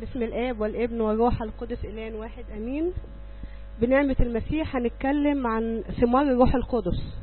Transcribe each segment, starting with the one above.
بسم الآب والابن والروح القدس إله واحد أمين بنعمة المسيح هنتكلم عن ثمار الروح القدس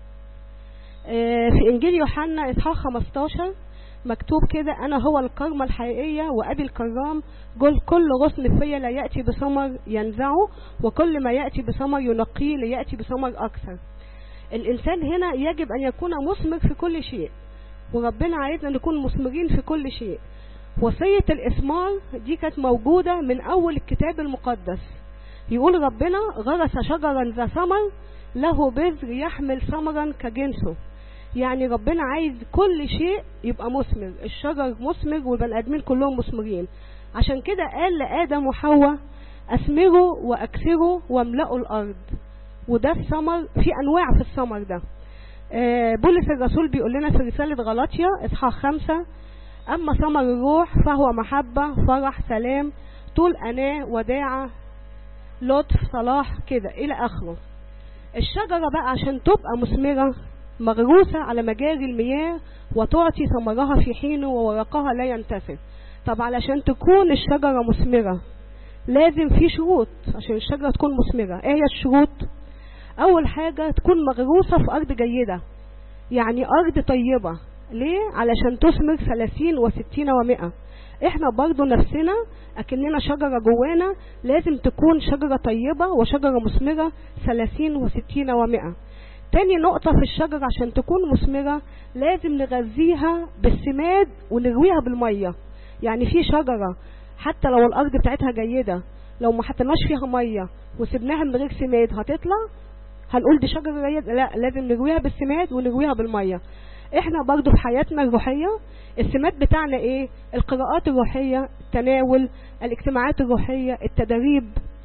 في إنجيل يوحنا إصحاح 15 مكتوب كده أنا هو الكرمة الحقيقية وأبي الكرام قل كل غصن فيا لا يأتي بثمر ينزعه وكل ما يأتي بثمر ينقيه ليأتي بثمر أكثر الإنسان هنا يجب أن يكون مثمر في كل شيء وربنا عايزنا نكون مثمرين في كل شيء وصية الإثمار دي كانت موجودة من أول الكتاب المقدس يقول ربنا غرس شجرا ذا ثمر له بذر يحمل ثمرا كجنسه يعني ربنا عايز كل شيء يبقى مثمر الشجر مثمر والبني ادمين كلهم مثمرين عشان كده قال لآدم وحواء أثمروا وأكثروا واملأوا الأرض وده الثمر في أنواع في الثمر ده بولس الرسول بيقول لنا في رسالة غلاطيا إصحاح خمسة أما ثمر الروح فهو محبة فرح سلام طول أناة وداعة لطف صلاح كده إلى آخره الشجرة بقى عشان تبقى مثمرة مغروسة على مجاري المياه وتعطي ثمرها في حينه وورقها لا ينتفع طب علشان تكون الشجرة مثمرة لازم في شروط عشان الشجرة تكون مثمرة ايه هي الشروط اول حاجة تكون مغروسة في ارض جيدة يعني ارض طيبة ليه علشان تثمر ثلاثين وستين ومئة احنا برضو نفسنا اكننا شجرة جوانا لازم تكون شجرة طيبة وشجرة مثمرة ثلاثين وستين ومئة تاني نقطة في الشجرة عشان تكون مثمرة لازم نغذيها بالسماد ونرويها بالمية يعني في شجرة حتى لو الأرض بتاعتها جيدة لو ما حطيناش فيها مية وسبناها من غير سماد هتطلع هنقول دي شجرة جيدة لا لازم نرويها بالسماد ونرويها بالمية احنا برضو في حياتنا الروحية السمات بتاعنا ايه القراءات الروحية التناول الاجتماعات الروحية التدريب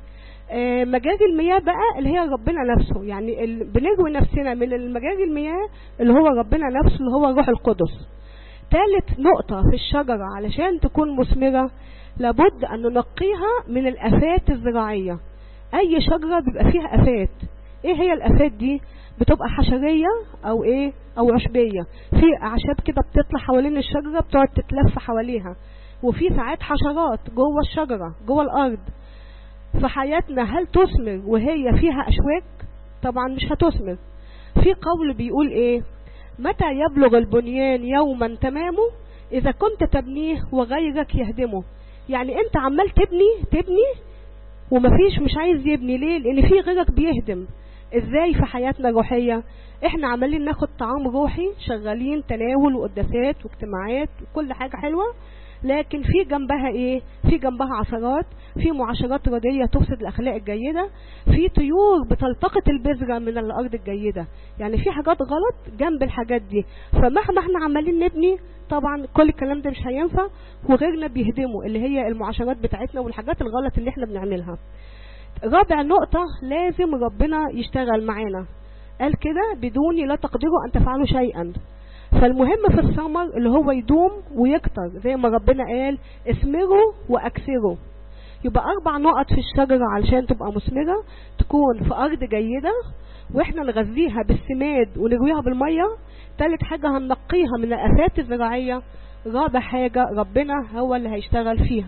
مجاري المياه بقى اللي هي ربنا نفسه يعني بنروي نفسنا من المجاري المياه اللي هو ربنا نفسه اللي هو الروح القدس ثالث نقطة في الشجرة علشان تكون مثمرة لابد أن ننقيها من الآفات الزراعية أي شجرة بيبقى فيها آفات إيه هي الآفات دي بتبقى حشرية أو إيه أو عشبية في أعشاب كده بتطلع حوالين الشجرة بتقعد تتلف حواليها وفي ساعات حشرات جوه الشجرة جوه الأرض في حياتنا هل تثمر وهي فيها أشواك طبعا مش هتثمر في قول بيقول ايه متى يبلغ البنيان يوما تمامه إذا كنت تبنيه وغيرك يهدمه يعني انت عمال تبني تبني ومفيش مش عايز يبني ليه لان في غيرك بيهدم ازاي في حياتنا الروحية احنا عمالين ناخد طعام روحي شغالين تناول وقداسات واجتماعات وكل حاجة حلوة لكن في جنبها ايه في جنبها عثرات في معاشرات ردية تفسد الاخلاق الجيدة في طيور بتلتقط البذرة من الارض الجيدة يعني في حاجات غلط جنب الحاجات دي فمهما احنا عمالين نبني طبعا كل الكلام ده مش هينفع وغيرنا بيهدموا اللي هي المعاشرات بتاعتنا والحاجات الغلط اللي احنا بنعملها رابع نقطة لازم ربنا يشتغل معانا قال كده بدوني لا تقدروا ان تفعلوا شيئا فالمهم في الثمر اللي هو يدوم ويكتر زي ما ربنا قال اثمروا واكثروا يبقى اربع نقط في الشجرة علشان تبقى مثمرة تكون في ارض جيدة واحنا نغذيها بالسماد ونرويها بالمية تالت حاجة هننقيها من الافات الزراعية رابع حاجة ربنا هو اللي هيشتغل فيها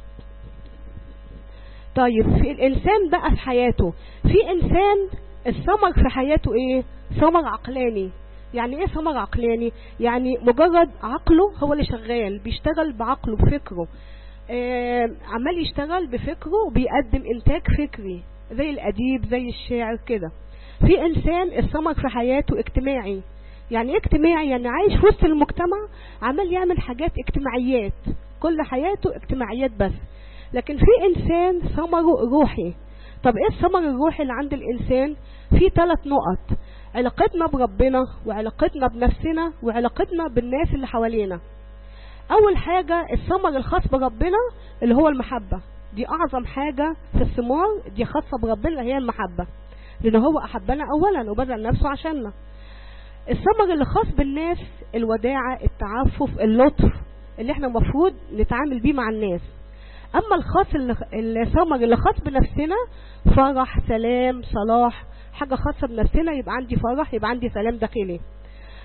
طيب في الانسان بقى في حياته في انسان الثمر في حياته ايه ثمر عقلاني يعني ايه ثمر عقلاني يعني مجرد عقله هو اللي شغال بيشتغل بعقله بفكره آه عمال يشتغل بفكره وبيقدم انتاج فكري زي الاديب زي الشاعر كده في انسان الثمر في حياته اجتماعي يعني ايه اجتماعي يعني عايش في وسط المجتمع عمال يعمل حاجات اجتماعيات كل حياته اجتماعيات بس لكن في انسان ثمره روحي طب ايه الثمر الروحي اللي عند الانسان في ثلاث نقط علاقتنا بربنا وعلاقتنا بنفسنا وعلاقتنا بالناس اللي حوالينا اول حاجة الثمر الخاص بربنا اللي هو المحبة دي اعظم حاجة في الثمار دي خاصة بربنا هي المحبة لان هو احبنا اولا وبذل نفسه عشاننا الثمر اللي خاص بالناس الوداعة التعفف اللطف اللي احنا مفروض نتعامل بيه مع الناس اما الخاص اللي الثمر اللي خاص بنفسنا فرح سلام صلاح حاجة خاصة بنفسنا يبقى عندي فرح يبقى عندي سلام داخلي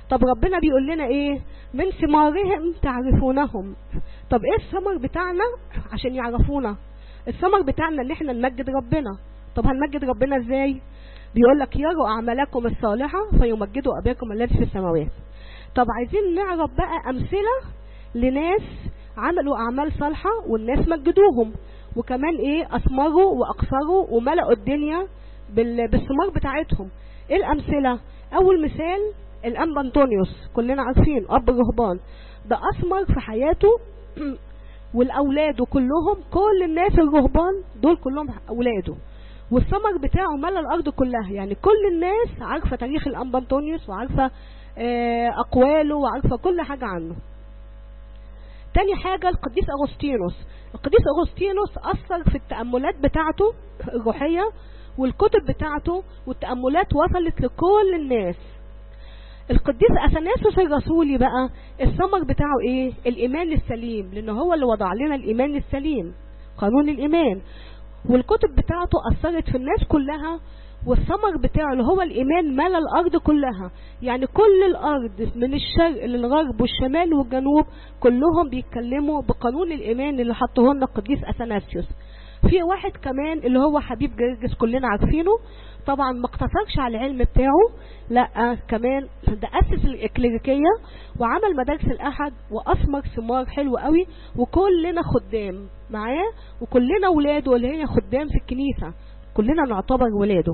طب ربنا بيقول لنا ايه من ثمارهم تعرفونهم طب ايه الثمر بتاعنا عشان يعرفونا الثمر بتاعنا ان احنا نمجد ربنا طب هنمجد ربنا ازاي بيقول لك يروا اعمالكم الصالحه فيمجدوا اباكم الذي في السماوات طب عايزين نعرف بقى امثله لناس عملوا اعمال صالحه والناس مجدوهم وكمان ايه اثمروا واقصروا وملأوا الدنيا بالثمار بتاعتهم ايه الامثله اول مثال الانبا انطونيوس كلنا عارفين اب الرهبان ده اثمر في حياته والاولاد كلهم كل الناس الرهبان دول كلهم اولاده والثمر بتاعه ملا الارض كلها يعني كل الناس عارفه تاريخ الانبا انطونيوس وعارفه اقواله وعارفه كل حاجه عنه تاني حاجة القديس أغسطينوس القديس أغسطينوس أثر في التأملات بتاعته الروحية والكتب بتاعته والتأملات وصلت لكل الناس القديس أثناسوس الرسولي بقى الثمر بتاعه ايه الإيمان السليم لأنه هو اللي وضع لنا الإيمان السليم قانون الإيمان والكتب بتاعته أثرت في الناس كلها والثمر بتاعه اللي هو الإيمان ملا الأرض كلها يعني كل الأرض من الشرق للغرب والشمال والجنوب كلهم بيتكلموا بقانون الإيمان اللي حطه لنا القديس أثناسيوس في واحد كمان اللي هو حبيب جرجس كلنا عارفينه طبعا ما اقتصرش على العلم بتاعه لا كمان ده أسس الإكليريكية وعمل مدارس الأحد وأثمر ثمار حلو قوي وكلنا خدام معاه وكلنا ولاده اللي هي خدام في الكنيسة كلنا نعتبر ولاده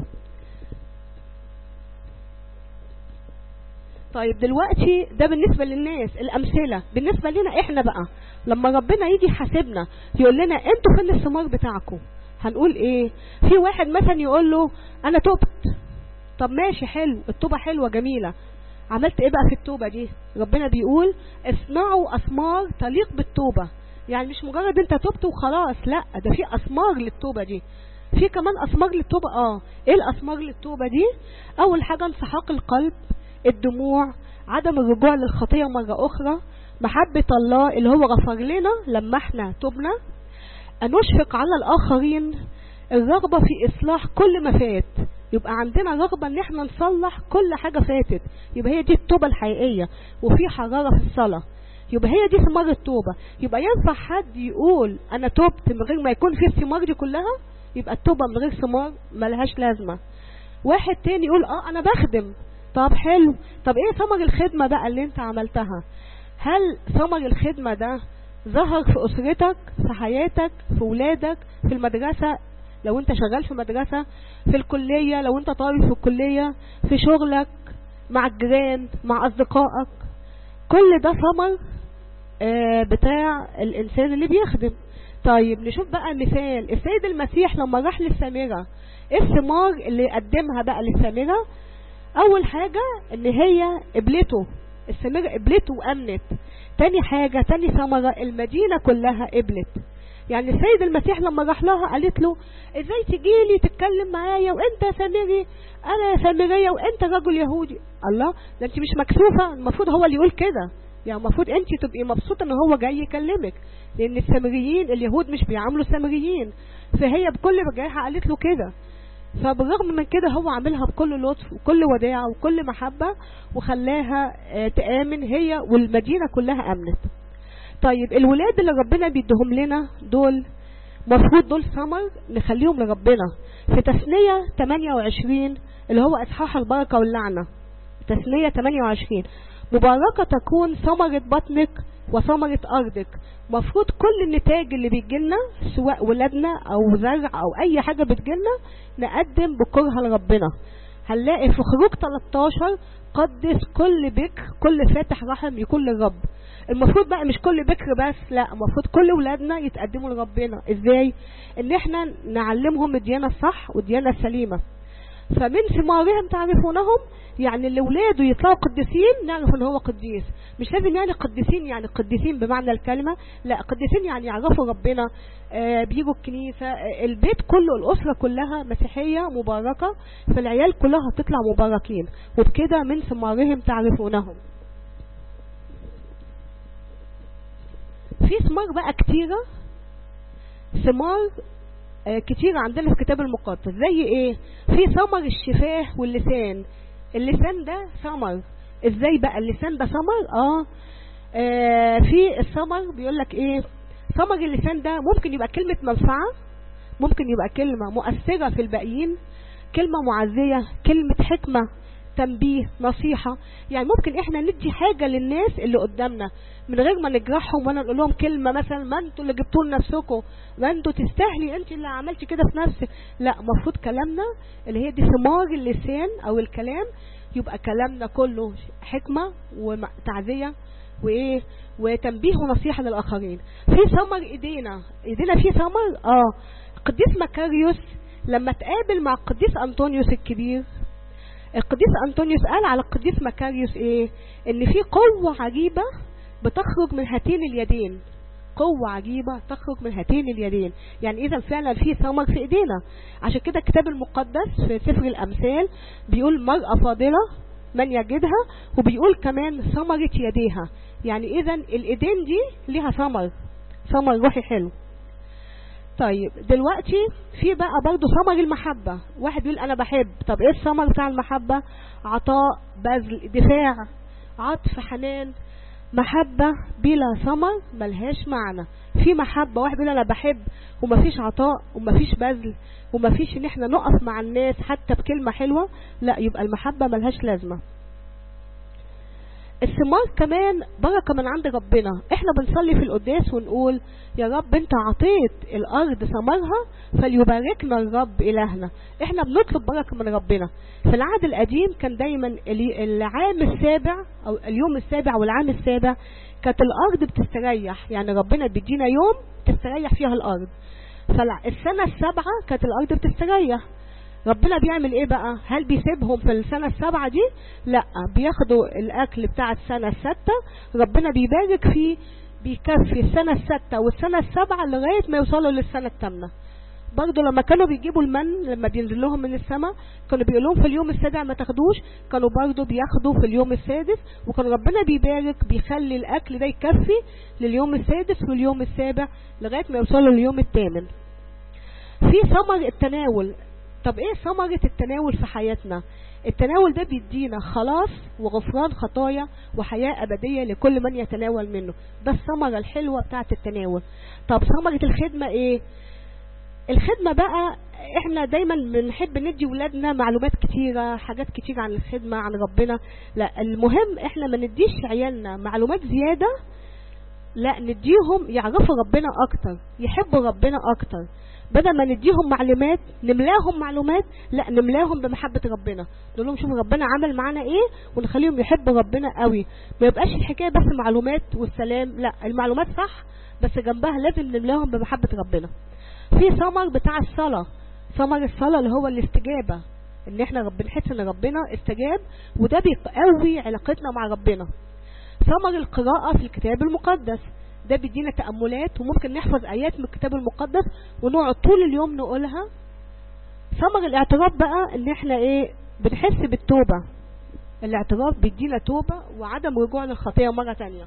طيب دلوقتي ده بالنسبة للناس الأمثلة بالنسبة لنا احنا بقى لما ربنا يجي يحاسبنا يقول لنا انتوا فين الثمار بتاعكم هنقول ايه في واحد مثلا يقول له انا تبت طب ماشي حلو التوبة حلوة جميلة عملت ايه بقى في التوبة دي ربنا بيقول اصنعوا اثمار تليق بالتوبة يعني مش مجرد انت تبت وخلاص لا ده في اثمار للتوبة دي في كمان اثمار للتوبة اه ايه الاثمار للتوبة دي اول حاجة انسحاق القلب الدموع عدم الرجوع للخطية مرة اخرى محبة الله اللي هو غفر لنا لما احنا تبنا ان نشفق على الاخرين الرغبة في اصلاح كل ما فات يبقى عندنا رغبة ان احنا نصلح كل حاجة فاتت يبقى هي دي التوبة الحقيقية وفي حرارة في الصلاة يبقى هي دي ثمار التوبة يبقى ينفع حد يقول انا توبت من غير ما يكون في الثمار دي كلها يبقى التوبة من غير ثمار ملهاش لازمة واحد تاني يقول اه انا بخدم طب حلو طب ايه ثمر الخدمة بقى اللي انت عملتها هل ثمر الخدمة ده ظهر في اسرتك في حياتك في ولادك في المدرسة لو انت شغال في مدرسة في الكلية لو انت طالب في الكلية في شغلك مع الجيران مع اصدقائك كل ده ثمر آه بتاع الانسان اللي بيخدم طيب نشوف بقى مثال السيد المسيح لما راح للسامرة ايه الثمار اللي قدمها بقى للسامرة اول حاجة ان هي قبلته السامرة قبلته وامنت تاني حاجة تاني ثمرة المدينة كلها قبلت يعني السيد المسيح لما راح لها قالت له ازاي تجيلي تتكلم معايا وانت سامري انا سامرية وانت رجل يهودي الله ده انت مش مكسوفة المفروض هو اللي يقول كده يعني المفروض انت تبقي مبسوطة ان هو جاي يكلمك لان السامريين اليهود مش بيعاملوا السامريين فهي بكل وجاهها قالت له كده فبالرغم من كده هو عاملها بكل لطف وكل وداعة وكل محبة وخلاها تآمن هي والمدينة كلها أمنت طيب الولاد اللي ربنا بيدهم لنا دول مفروض دول ثمر نخليهم لربنا في تثنية 28 اللي هو إصحاح البركة واللعنة تثنية 28 مباركة تكون ثمرة بطنك وثمرة أرضك مفروض كل النتاج اللي بيجيلنا سواء ولادنا أو زرع أو أي حاجة بتجيلنا نقدم بكرها لربنا هنلاقي في خروج 13 قدس كل بكر كل فاتح رحم يكون للرب المفروض بقى مش كل بكر بس لا المفروض كل ولادنا يتقدموا لربنا ازاي ان احنا نعلمهم الديانة الصح والديانة السليمة فمن ثمارهم تعرفونهم يعني اللي ولاده يطلعوا قديسين نعرف ان هو قديس مش لازم يعني قديسين يعني قديسين بمعنى الكلمة لا قديسين يعني يعرفوا ربنا آه بيجوا الكنيسة آه البيت كله الأسرة كلها مسيحية مباركة فالعيال كلها هتطلع مباركين وبكده من ثمارهم تعرفونهم في ثمار بقى كتيرة ثمار آه كتير عندنا في الكتاب المقدس زي ايه في ثمر الشفاه واللسان اللسان ده ثمر ازاي بقى اللسان ده ثمر اه, آه في الثمر بيقول لك ايه ثمر اللسان ده ممكن يبقى كلمة منفعة ممكن يبقى كلمة مؤثرة في الباقيين كلمة معزية كلمة حكمة تنبيه نصيحة يعني ممكن احنا ندي حاجة للناس اللي قدامنا من غير ما نجرحهم ولا نقول لهم كلمة مثلا ما انتوا اللي جبتوا لنفسكم ما انتوا تستاهلي انت اللي عملتي كده في نفسك لا المفروض كلامنا اللي هي دي ثمار اللسان او الكلام يبقى كلامنا كله حكمة وتعزية وايه وتنبيه ونصيحة للآخرين في ثمر ايدينا ايدينا في ثمر اه القديس مكاريوس لما تقابل مع القديس أنطونيوس الكبير القديس أنطونيوس قال على القديس مكاريوس ايه ان في قوة عجيبة بتخرج من هاتين اليدين قوة عجيبة تخرج من هاتين اليدين يعني إذا فعلا في ثمر في إيدينا عشان كده الكتاب المقدس في سفر الأمثال بيقول مرأة فاضلة من يجدها وبيقول كمان ثمرة يديها يعني إذا الإيدين دي ليها ثمر ثمر روحي حلو طيب دلوقتي في بقى برضو ثمر المحبة واحد يقول أنا بحب طب إيه الثمر بتاع المحبة عطاء بذل دفاع عطف حنان محبة بلا ثمر ملهاش معنى في محبة واحد يقول أنا بحب ومفيش عطاء ومفيش بذل ومفيش إن احنا نقف مع الناس حتى بكلمة حلوة لا يبقى المحبة ملهاش لازمة الثمار كمان بركة من عند ربنا احنا بنصلي في القداس ونقول يا رب انت عطيت الارض ثمرها فليباركنا الرب الهنا احنا بنطلب بركة من ربنا في العهد القديم كان دايما العام السابع او اليوم السابع والعام السابع كانت الارض بتستريح يعني ربنا بيدينا يوم تستريح فيها الارض فالسنة السابعة كانت الارض بتستريح ربنا بيعمل ايه بقى هل بيسيبهم في السنة السابعة دي لا بياخدوا الاكل بتاع السنة الستة ربنا بيبارك فيه بيكفي السنة الستة والسنة السابعة لغاية ما يوصلوا للسنة الثامنة برضه لما كانوا بيجيبوا المن لما بينزل لهم من السماء كانوا بيقولوا لهم في اليوم السابع ما تاخدوش كانوا برضه بياخدوا في اليوم السادس وكان ربنا بيبارك بيخلي الاكل ده يكفي لليوم السادس واليوم السابع لغاية ما يوصلوا لليوم الثامن في ثمر التناول طب ايه ثمرة التناول في حياتنا التناول ده بيدينا خلاص وغفران خطايا وحياة أبدية لكل من يتناول منه ده الثمرة الحلوة بتاعة التناول طب ثمرة الخدمة ايه الخدمة بقى احنا دايما بنحب ندي ولادنا معلومات كتيرة حاجات كتيرة عن الخدمة عن ربنا لا المهم احنا ما نديش عيالنا معلومات زيادة لا نديهم يعرفوا ربنا اكتر يحبوا ربنا اكتر بدل ما نديهم معلومات نملاهم معلومات لا نملاهم بمحبة ربنا نقول لهم شوفوا ربنا عمل معانا ايه ونخليهم يحبوا ربنا قوي ما يبقاش الحكاية بس معلومات والسلام لا المعلومات صح بس جنبها لازم نملاهم بمحبة ربنا في ثمر بتاع الصلاة ثمر الصلاة اللي هو الاستجابة ان احنا بنحس ان ربنا استجاب وده بيقوي علاقتنا مع ربنا ثمر القراءة في الكتاب المقدس ده بيدينا تأملات وممكن نحفظ آيات من الكتاب المقدس ونقعد طول اليوم نقولها ثمر الاعتراف بقى ان احنا ايه بنحس بالتوبة الاعتراف بيدينا توبة وعدم رجوع للخطية مرة تانية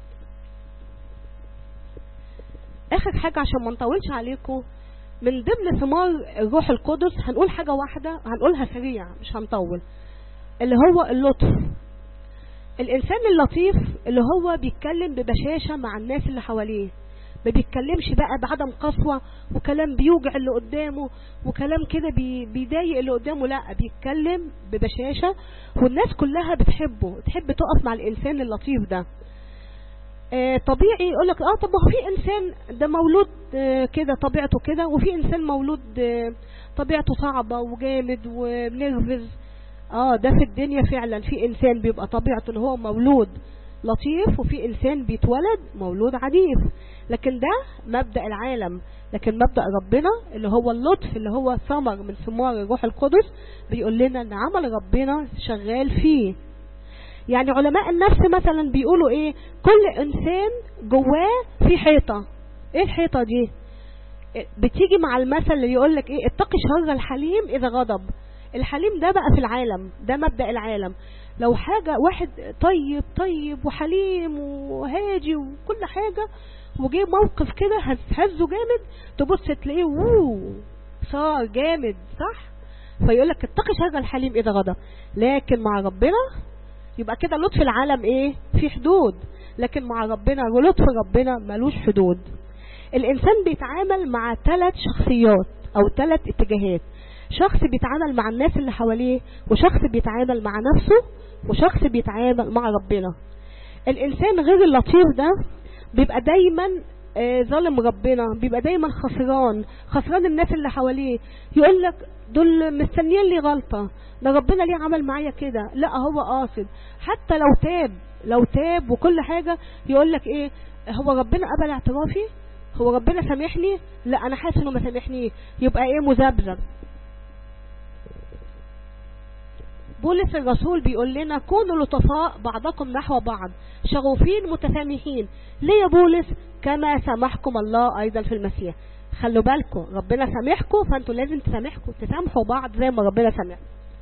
اخر حاجة عشان ما نطولش عليكم من ضمن ثمار الروح القدس هنقول حاجة واحدة هنقولها سريع مش هنطول اللي هو اللطف الإنسان اللطيف اللي هو بيتكلم ببشاشة مع الناس اللي حواليه ما بيتكلمش بقى بعدم قسوة وكلام بيوجع اللي قدامه وكلام كده بي بيضايق اللي قدامه لا بيتكلم ببشاشة والناس كلها بتحبه تحب تقف مع الإنسان اللطيف ده آه طبيعي يقول لك اه طب هو في انسان ده مولود آه كده طبيعته كده وفي انسان مولود آه طبيعته صعبة وجامد وبنرفز اه ده في الدنيا فعلا في انسان بيبقى طبيعته ان هو مولود لطيف وفي انسان بيتولد مولود عنيف لكن ده مبدأ العالم لكن مبدأ ربنا اللي هو اللطف اللي هو ثمر من ثمار الروح القدس بيقول لنا ان عمل ربنا شغال فيه يعني علماء النفس مثلا بيقولوا ايه كل انسان جواه في حيطة ايه الحيطة دي بتيجي مع المثل اللي يقول لك ايه اتقي شر الحليم اذا غضب الحليم ده بقى في العالم ده مبدأ العالم لو حاجة واحد طيب طيب وحليم وهادي وكل حاجة وجه موقف كده هزه جامد تبص تلاقيه ووو صار جامد صح فيقول لك اتقي شر الحليم اذا غضب لكن مع ربنا يبقى كده لطف العالم ايه في حدود لكن مع ربنا ولطف ربنا ملوش حدود الانسان بيتعامل مع ثلاث شخصيات او ثلاث اتجاهات شخص بيتعامل مع الناس اللي حواليه وشخص بيتعامل مع نفسه وشخص بيتعامل مع ربنا الانسان غير اللطيف ده بيبقى دايما آه، ظالم ربنا بيبقى دايما خسران خسران الناس اللي حواليه يقول لك دول مستنيين لي غلطة ده ربنا ليه عمل معايا كده لا هو قاصد حتى لو تاب لو تاب وكل حاجة يقول لك ايه هو ربنا قبل اعترافي هو ربنا سامحني لا انا حاسس انه ما سامحني يبقى ايه مذبذب بولس الرسول بيقول لنا كونوا لطفاء بعضكم نحو بعض شغوفين متسامحين ليه يا بولس كما سامحكم الله ايضا في المسيح خلوا بالكم ربنا سامحكم فانتوا لازم تسامحكم تسامحوا بعض زي ما ربنا سامح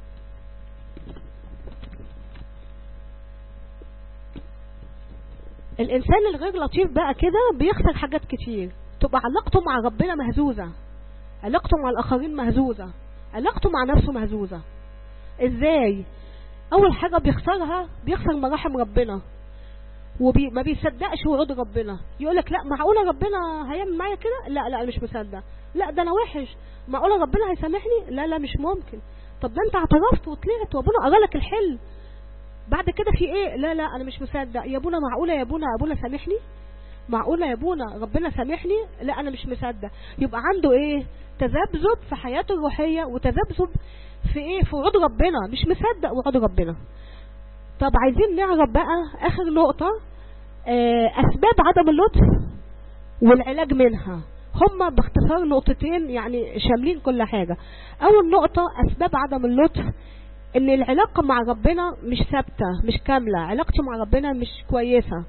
الانسان الغير لطيف بقى كده بيخسر حاجات كتير تبقى علاقته مع ربنا مهزوزة علاقته مع الاخرين مهزوزة علاقته مع نفسه مهزوزة ازاي اول حاجة بيخسرها بيخسر مراحم ربنا وما بيصدقش وعود ربنا يقول لك لا معقوله ربنا هيعمل معايا كده لا لا مش مصدق لا ده انا وحش معقوله ربنا هيسامحني لا لا مش ممكن طب ده انت اعترفت وطلعت وابونا قرا لك الحل بعد كده في ايه لا لا انا مش مصدق يا ابونا معقوله يا ابونا ابونا سامحني معقوله يا ابونا ربنا سامحني لا انا مش مصدق يبقى عنده ايه تذبذب في حياته الروحيه وتذبذب في ايه في وعود ربنا مش مصدق وعود ربنا طب عايزين نعرف بقى اخر نقطة آه، اسباب عدم اللطف والعلاج منها هما باختصار نقطتين يعني شاملين كل حاجة اول نقطة اسباب عدم اللطف ان العلاقة مع ربنا مش ثابتة مش كاملة علاقتي مع ربنا مش كويسة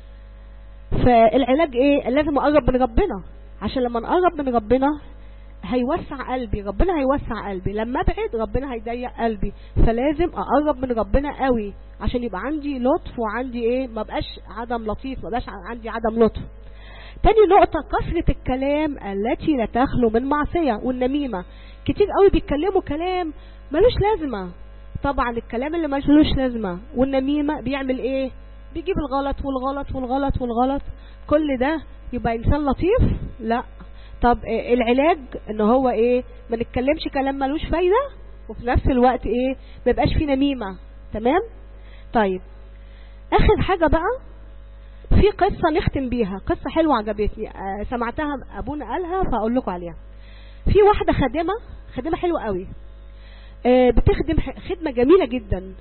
فالعلاج ايه لازم اقرب من ربنا عشان لما نقرب من ربنا هيوسع قلبي ربنا هيوسع قلبي لما ابعد ربنا هيضيق قلبي فلازم اقرب من ربنا قوي عشان يبقى عندي لطف وعندي ايه ما بقاش عدم لطيف ما بقاش عندي عدم لطف تاني نقطة كثرة الكلام التي لا تخلو من معصية والنميمة كتير قوي بيتكلموا كلام ملوش لازمة طبعا الكلام اللي ملوش لازمة والنميمة بيعمل ايه بيجيب الغلط والغلط والغلط والغلط كل ده يبقى انسان لطيف لا طب العلاج ان هو ايه ما نتكلمش كلام ملوش فايدة وفي نفس الوقت ايه ما يبقاش فيه نميمة تمام طيب اخر حاجة بقى في قصة نختم بيها قصة حلوة عجبتني آه سمعتها ابونا قالها فاقول لكم عليها في واحدة خادمة خادمة حلوة قوي آه بتخدم خدمة جميلة جدا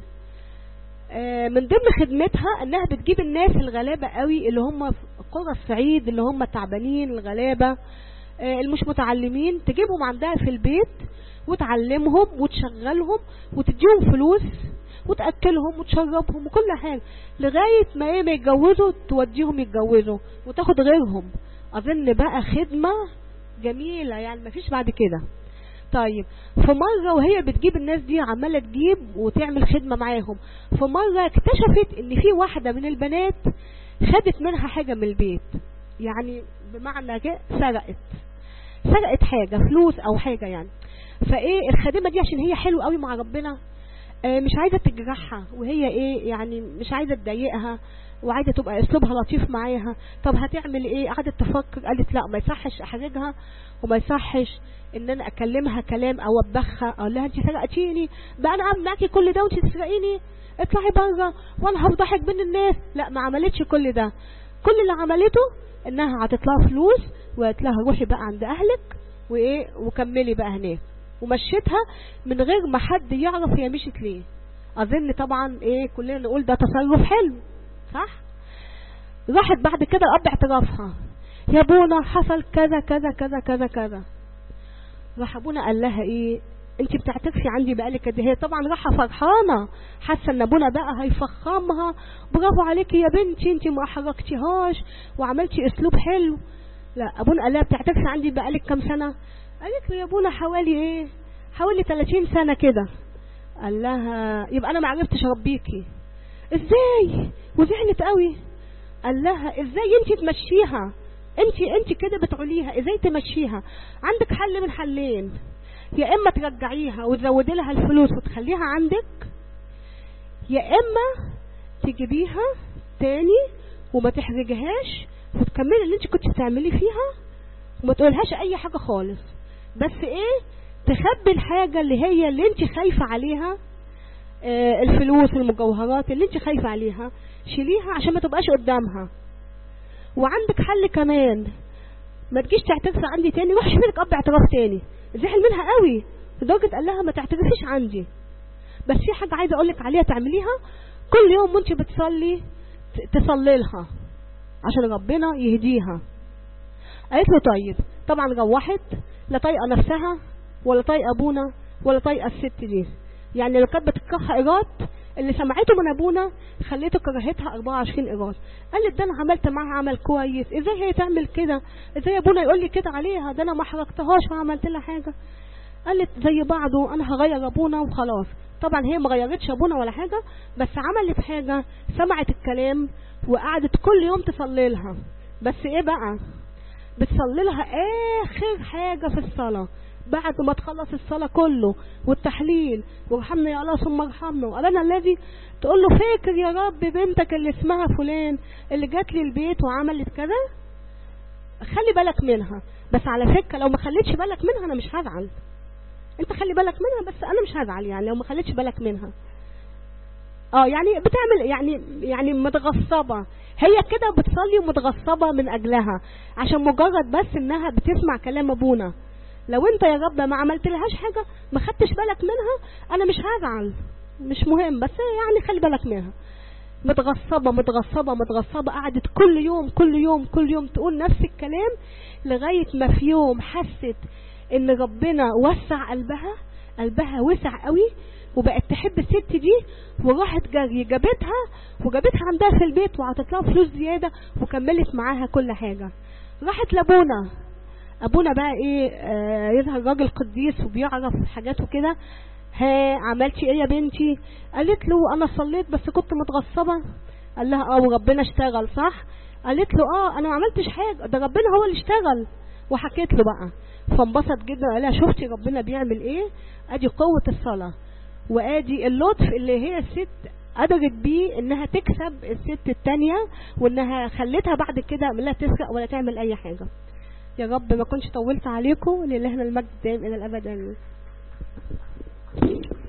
آه من ضمن خدمتها انها بتجيب الناس الغلابة قوي اللي هم في قرى الصعيد اللي هم تعبانين الغلابة المش متعلمين تجيبهم عندها في البيت وتعلمهم وتشغلهم وتديهم فلوس وتأكلهم وتشربهم وكل حاجة لغاية ما ايه ما يتجوزوا توديهم يتجوزوا وتاخد غيرهم اظن بقى خدمة جميلة يعني مفيش بعد كده طيب في مرة وهي بتجيب الناس دي عمالة تجيب وتعمل خدمة معاهم في مرة اكتشفت ان في واحدة من البنات خدت منها حاجة من البيت يعني بمعنى سرقت سرقت حاجة فلوس او حاجة يعني فايه الخادمة دي عشان هي حلوة قوي مع ربنا اه مش عايزة تجرحها وهي ايه يعني مش عايزة تضايقها وعايزة تبقى اسلوبها لطيف معاها طب هتعمل ايه قعدت تفكر قالت لا ما يصحش احرجها وما يصحش ان انا اكلمها كلام او ابخها اقول لها انت سرقتيني بقى انا عامل معاكي كل ده وانت تسرقيني اطلعي بره وانا هفضحك بين الناس لا ما عملتش كل ده كل اللي عملته انها عطت لها فلوس وقالت لها روحي بقى عند اهلك وايه وكملي بقى هناك ومشيتها من غير ما حد يعرف هي مشيت ليه اظن طبعا ايه كلنا نقول ده تصرف حلو صح راحت بعد كده الاب اعترافها يا ابونا حصل كذا كذا كذا كذا كذا راح ابونا قال لها ايه انت بتعترفي عندي بقالك قد هي طبعا راحه فرحانه حاسه ان ابونا بقى هيفخمها برافو عليكي يا بنتي انت ما احرجتيهاش وعملتي اسلوب حلو لا ابونا قال لها بتعترفي عندي بقالك كام سنه قالت له يا ابونا حوالي ايه حوالي 30 سنه كده قال لها يبقى انا ما عرفتش اربيكي ازاي وزعلت قوي قال لها ازاي انت تمشيها انت انت كده بتعوليها ازاي تمشيها عندك حل من حلين يا اما ترجعيها وتزودي لها الفلوس وتخليها عندك يا اما تجيبيها تاني وما تحرجهاش وتكملي اللي انت كنت بتعملي فيها وما تقولهاش اي حاجة خالص بس ايه تخبي الحاجة اللي هي اللي انت خايفة عليها اه الفلوس المجوهرات اللي انت خايفة عليها شيليها عشان ما تبقاش قدامها وعندك حل كمان ما تجيش تعترفي عندي تاني روح شوفي لك اب اعتراف تاني زعل منها قوي لدرجة قال لها ما تعترفيش عندي بس في حاجة عايزة اقولك عليها تعمليها كل يوم وانت بتصلي تصلي لها عشان ربنا يهديها قالت له طيب طبعا روحت لا طايقه نفسها ولا طايقه ابونا ولا طايقه الست دي يعني لو كانت بتكرهها ايراد اللي سمعته من ابونا خليته كرهتها 24 ايراد قالت ده انا عملت معاها عمل كويس ازاي هي تعمل كده ازاي ابونا يقول لي كده عليها ده انا ما حركتهاش ما عملت لها حاجه قالت زي بعضه انا هغير ابونا وخلاص طبعا هي ما غيرتش ابونا ولا حاجه بس عملت حاجه سمعت الكلام وقعدت كل يوم تصلي لها بس ايه بقى بتصلي لها اخر حاجه في الصلاه بعد ما تخلص الصلاه كله والتحليل وارحمنا يا الله ثم ارحمنا وقالنا الذي تقول له فاكر يا رب بنتك اللي اسمها فلان اللي جات لي البيت وعملت كذا خلي بالك منها بس على فكره لو ما خليتش بالك منها انا مش هزعل انت خلي بالك منها بس انا مش هزعل يعني لو ما خليتش بالك منها اه يعني بتعمل يعني يعني متغصبه هي كده بتصلي ومتغصبه من اجلها عشان مجرد بس انها بتسمع كلام ابونا لو انت يا رب ما عملت لهاش حاجه ما خدتش بالك منها انا مش هزعل مش مهم بس يعني خلي بالك منها متغصبة متغصبة متغصبة قعدت كل يوم كل يوم كل يوم تقول نفس الكلام لغاية ما في يوم حست ان ربنا وسع قلبها قلبها وسع قوي وبقت تحب الست دي وراحت جري جابتها وجابتها عندها في البيت وعطت لها فلوس زيادة وكملت معاها كل حاجة راحت لابونا ابونا بقى ايه آه يظهر راجل قديس وبيعرف حاجات وكده ها عملتي ايه يا بنتي قالت له انا صليت بس كنت متغصبة قال لها اه وربنا اشتغل صح قالت له اه انا ما عملتش حاجة ده ربنا هو اللي اشتغل وحكيت له بقى فانبسط جدا قال لها شفتي ربنا بيعمل ايه ادي قوة الصلاة وادي اللطف اللي هي الست قدرت بيه انها تكسب الست التانية وانها خلتها بعد كده لا تسرق ولا تعمل اي حاجة يا رب ما كنتش طولت عليكم لله المجد دائم الى الابد امين